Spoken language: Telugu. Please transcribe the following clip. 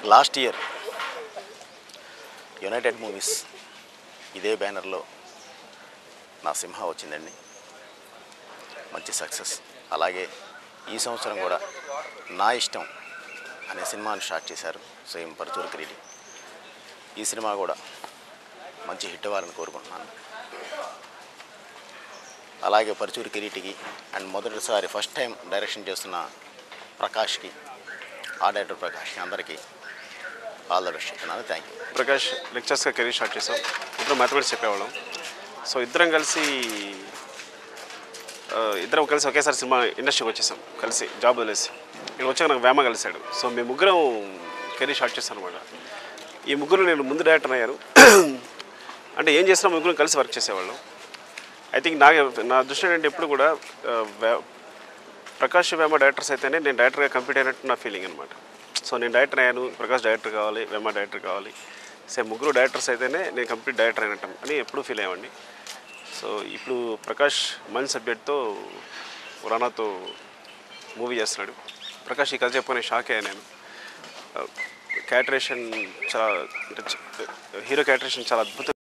లాస్ట్ ఇయర్ యునైటెడ్ మూవీస్ ఇదే బ్యానర్లో నా సింహ వచ్చిందండి మంచి సక్సెస్ అలాగే ఈ సంవత్సరం కూడా నా ఇష్టం అనే సినిమాను స్టార్ట్ చేశారు స్వయం పరచూరు కిరీటి ఈ సినిమా కూడా మంచి హిట్ అవ్వాలని కోరుకుంటున్నాను అలాగే పరచూరు కిరీటికి అండ్ మొదటిసారి ఫస్ట్ టైం డైరెక్షన్ చేస్తున్న ప్రకాష్కి ఆ డైరెక్టర్ ప్రకాష్కి అందరికీ ఆల్ ద బెస్ట్ చెప్తున్నాను థ్యాంక్ యూ ప్రకాష్ లెక్చర్స్గా కెరీర్ స్టార్ట్ చేసాం ఇద్దరం మ్యాథమెటిక్స్ చెప్పేవాళ్ళం సో ఇద్దరం కలిసి ఆ, ఇద్దరం కలిసి ఒకేసారి సినిమా ఇండస్ట్రీకి వచ్చేసాం కలిసి జాబ్ వదిలేసి ఇక్కడ వచ్చాక నాకు వేమ కలిశాడు సో మేము ముగ్గురం కెరీర్ స్టార్ట్ చేస్తాను అనమాట ఈ ముగ్గురు నేను ముందు డైరెక్టర్ అయ్యాను అంటే ఏం చేసినా ముగ్గురం కలిసి వర్క్ చేసేవాళ్ళం ఐ థింక్ నా నా దృష్టి ఏంటంటే ఎప్పుడు కూడా ఆ, వే- ప్రకాష్ వేమ డైరెక్టర్స్ అయితేనే నేను డైరెక్టర్గా కంప్లీట్ అయినట్టు నా ఫీలింగ్ అనమాట సో నేను డైరెక్టర్ అయ్యాను ప్రకాష్ డైరెక్టర్ కావాలి వేమ డైరెక్టర్ కావాలి సేమ్ ముగ్గురు డైరెక్టర్స్ అయితేనే నేను కంప్లీట్ డైరెక్టర్ అయినట్టు అని ఎప్పుడూ ఫీల్ అయ్యామండి సో ఇప్పుడు ప్రకాష్ మంచి సబ్జెక్ట్తో రానాతో మూవీ చేస్తున్నాడు ప్రకాష్ ఈ కథ చెప్పుకొని షాక్ అయ్యాను నేను క్యాటరేషన్ చాలా అంటే హీరో క్యాటరేషన్ చాలా అద్భుతం